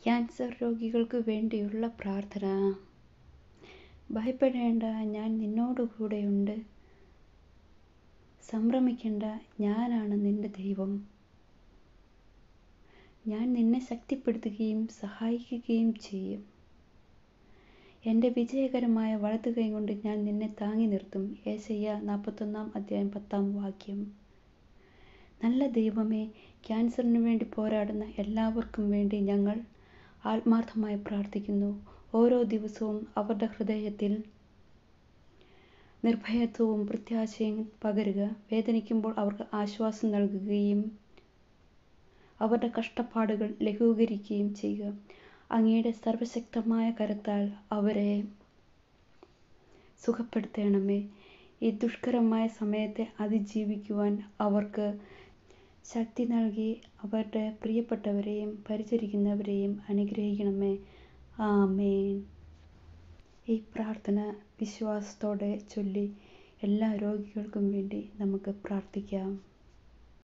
cancer രോഗികൾക്ക് വേണ്ടിയുള്ള പ്രാർത്ഥന ഭയപ്പെടേണ്ട ഞാൻ നിന്നോട് കൂടെയുണ്ട് സംഭ്രമിക്കേണ്ട ഞാനാണ് നിന്റെ ദൈവം ഞാൻ നിന്നെ ശക്തിപ്പെടുത്തുകയും സഹായിക്കുകയും ചെയ്യും എൻ്റെ വിജയകരമായ വലതു കൈ കൊണ്ട് ഞാൻ നിന്നെ താങ്ങി നിർത്തും ഏശയ്യ നാൽപ്പത്തൊന്നാം അധ്യായം പത്താം വാക്യം നല്ല ദൈവമേ ക്യാൻസറിനു വേണ്ടി പോരാടുന്ന എല്ലാവർക്കും വേണ്ടി ഞങ്ങൾ ആത്മാർത്ഥമായി പ്രാർത്ഥിക്കുന്നു ഓരോ ദിവസവും അവരുടെ ഹൃദയത്തിൽ നിർഭയത്വവും പ്രത്യാശയും പകരുക വേദനിക്കുമ്പോൾ അവർക്ക് ആശ്വാസം നൽകുകയും അവരുടെ കഷ്ടപ്പാടുകൾ ലഘൂകരിക്കുകയും ചെയ്യുക അങ്ങയുടെ സർവശക്തമായ കരത്താൽ അവരെ സുഖപ്പെടുത്തണമേ ഈ ദുഷ്കരമായ സമയത്തെ അതിജീവിക്കുവാൻ അവർക്ക് ശക്തി നൽകി അവരുടെ പ്രിയപ്പെട്ടവരെയും പരിചരിക്കുന്നവരെയും അനുഗ്രഹിക്കണമേ ആമേൻ ഈ പ്രാർത്ഥന വിശ്വാസത്തോടെ ചൊല്ലി എല്ലാ രോഗികൾക്കും വേണ്ടി നമുക്ക് പ്രാർത്ഥിക്കാം